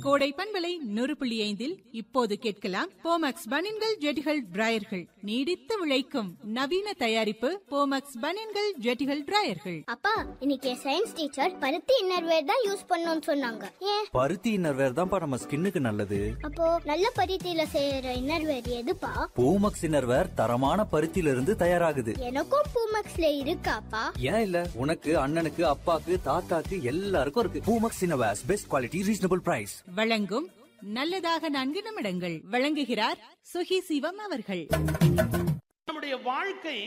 கோடை பண்பலை நூறு புள்ளி ஐந்தில் இப்போது கேட்கலாம் போமக்ஸ் பனின்கள் ஜெட்டிகள் டிராயர்கள் நீடித்து உழைக்கும் நவீன தயாரிப்பு போமக்ஸ் பனின்கள் ஜெட்டிகள் டிராயர்கள் அப்பா இன்னைக்கு சயின்ஸ் டீச்சர் பருத்தி இன்னர்வேர் தான் யூஸ் பண்ணணும்னு சொன்னாங்க ஏன் பருத்தி இன்னர்வேர் தான்ப்பா நம்ம ஸ்கின்னுக்கு நல்லது அப்போ நல்ல பருத்தியில செய்யற இன்னர்வேர் எதுப்பா பூமக்ஸ் இன்னர்வேர் தரமான பருத்தியில இருந்து தயாராகுது எனக்கும் பூமக்ஸ்ல இருக்காப்பா ஏன் இல்ல உனக்கு அண்ணனுக்கு அப்பாக்கு தாத்தாக்கு எல்லாருக்கும் இருக்கு Poomex innerwears best quality reasonable price வழங்கும் நல்லதாக நான்கு நிமிடங்கள் வழங்குகிறார் சுகி சிவம் அவர்கள் நம்முடைய வாழ்க்கை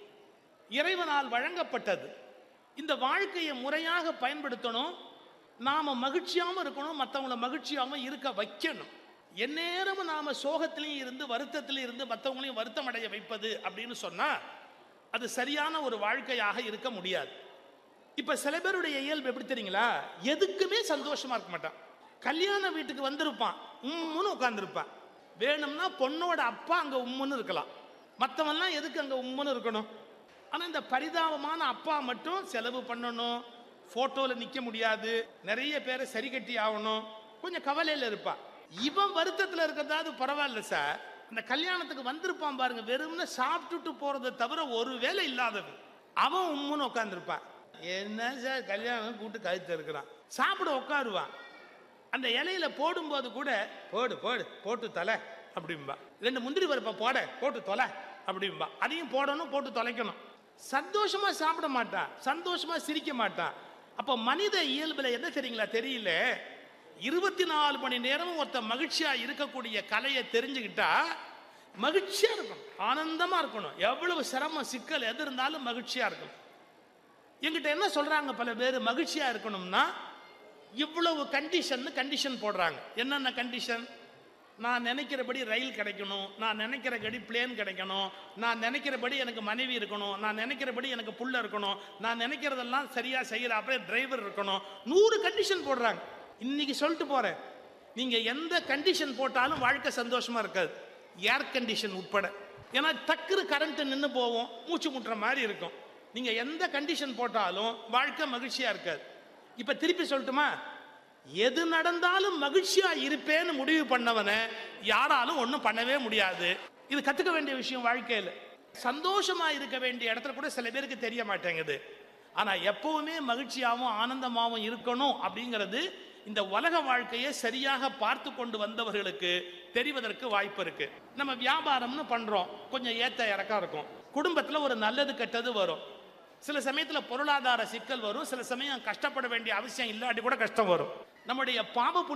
இறைவனால் வழங்கப்பட்டது இந்த வாழ்க்கையை முறையாக பயன்படுத்தணும் நாம மகிழ்ச்சியாம இருக்கணும் மற்றவங்கள மகிழ்ச்சியாம இருக்க வைக்கணும் எந்நேரமும் நாம சோகத்திலையும் இருந்து வருத்தத்திலையும் இருந்து மற்றவங்களையும் வருத்தம் அடைய வைப்பது அப்படின்னு சொன்னா அது சரியான ஒரு வாழ்க்கையாக இருக்க முடியாது இப்ப சில பேருடைய இயல்பு எப்படி தெரியுங்களா எதுக்குமே சந்தோஷமா இருக்க மாட்டான் கல்யாண வீட்டுக்கு வந்திருப்பான் உம்முன்னு உட்கார்ந்திருப்பான் வேணும்னா பொண்ணோட அப்பா அங்க உம்முன்னு இருக்கலாம் மற்றவன்லாம் எதுக்கு அங்க உம்முன்னு இருக்கணும் ஆனா இந்த பரிதாபமான அப்பா மட்டும் செலவு பண்ணணும் போட்டோல நிக்க முடியாது நிறைய பேரை சரி கட்டி ஆகணும் கொஞ்சம் கவலையில இருப்பா இவன் வருத்தத்துல இருக்கிறதாவது பரவாயில்ல சார் அந்த கல்யாணத்துக்கு வந்திருப்பான் பாருங்க வெறும்னு சாப்பிட்டுட்டு போறதை தவிர ஒரு வேலை இல்லாதவன் அவன் உம்முன்னு உட்காந்துருப்பான் என்ன சார் கல்யாணம் கூட்டு கழுத்து இருக்கிறான் சாப்பிட உட்காருவான் அந்த இலையில போடும்போது கூட போடு போடு போட்டு தொலை அப்படிம்பா ரெண்டு முந்திரி பருப்பை போட போட்டு தொலை அப்படிம்பா அதையும் போடணும் போட்டு தொலைக்கணும் சந்தோஷமா சாப்பிட மாட்டான் சந்தோஷமா சிரிக்க மாட்டான் அப்ப மனித இயல்புல என்ன தெரியுங்களா தெரியல இருபத்தி நாலு மணி நேரமும் ஒருத்த மகிழ்ச்சியா இருக்கக்கூடிய கலையை தெரிஞ்சுக்கிட்டா மகிழ்ச்சியா இருக்கணும் ஆனந்தமா இருக்கணும் எவ்வளவு சிரமம் சிக்கல் எது இருந்தாலும் மகிழ்ச்சியா இருக்கணும் என்கிட்ட என்ன சொல்றாங்க பல பேர் மகிழ்ச்சியா இருக்கணும்னா இவ்வளவு கண்டிஷன் கண்டிஷன் போடுறாங்க என்னென்ன கண்டிஷன் நான் நினைக்கிறபடி ரயில் கிடைக்கணும் நான் நினைக்கிறபடி பிளேன் கிடைக்கணும் நான் நினைக்கிறபடி எனக்கு மனைவி இருக்கணும் நான் நினைக்கிறபடி எனக்கு புள்ள இருக்கணும் நான் நினைக்கிறதெல்லாம் சரியா செய்யற அப்படியே டிரைவர் இருக்கணும் நூறு கண்டிஷன் போடுறாங்க இன்னைக்கு சொல்லிட்டு போறேன் நீங்க எந்த கண்டிஷன் போட்டாலும் வாழ்க்கை சந்தோஷமா இருக்காது ஏர் கண்டிஷன் உட்பட ஏன்னா டக்குரு கரண்ட் நின்று போவோம் மூச்சு முட்டுற மாதிரி இருக்கும் நீங்க எந்த கண்டிஷன் போட்டாலும் வாழ்க்கை மகிழ்ச்சியா இருக்காது இப்ப திருப்பி சொல்லட்டுமா எது நடந்தாலும் மகிழ்ச்சியா இருப்பேன்னு முடிவு பண்ணவனை யாராலும் ஒன்றும் பண்ணவே முடியாது இது கத்துக்க வேண்டிய விஷயம் வாழ்க்கையில் சந்தோஷமா இருக்க வேண்டிய இடத்துல கூட சில பேருக்கு தெரிய மாட்டேங்குது ஆனா எப்பவுமே மகிழ்ச்சியாகவும் ஆனந்தமாகவும் இருக்கணும் அப்படிங்கிறது இந்த உலக வாழ்க்கையை சரியாக பார்த்து கொண்டு வந்தவர்களுக்கு தெரிவதற்கு வாய்ப்பு இருக்கு நம்ம வியாபாரம்னு பண்றோம் கொஞ்சம் ஏத்த இறக்கம் இருக்கும் குடும்பத்துல ஒரு நல்லது கெட்டது வரும் சில சமயத்துல பொருளாதார சிக்கல் வரும் சில சமயம் கஷ்டப்பட வேண்டிய அவசியம் இல்லாட்டி கூட கஷ்டம் வரும் நம்முடைய பாவ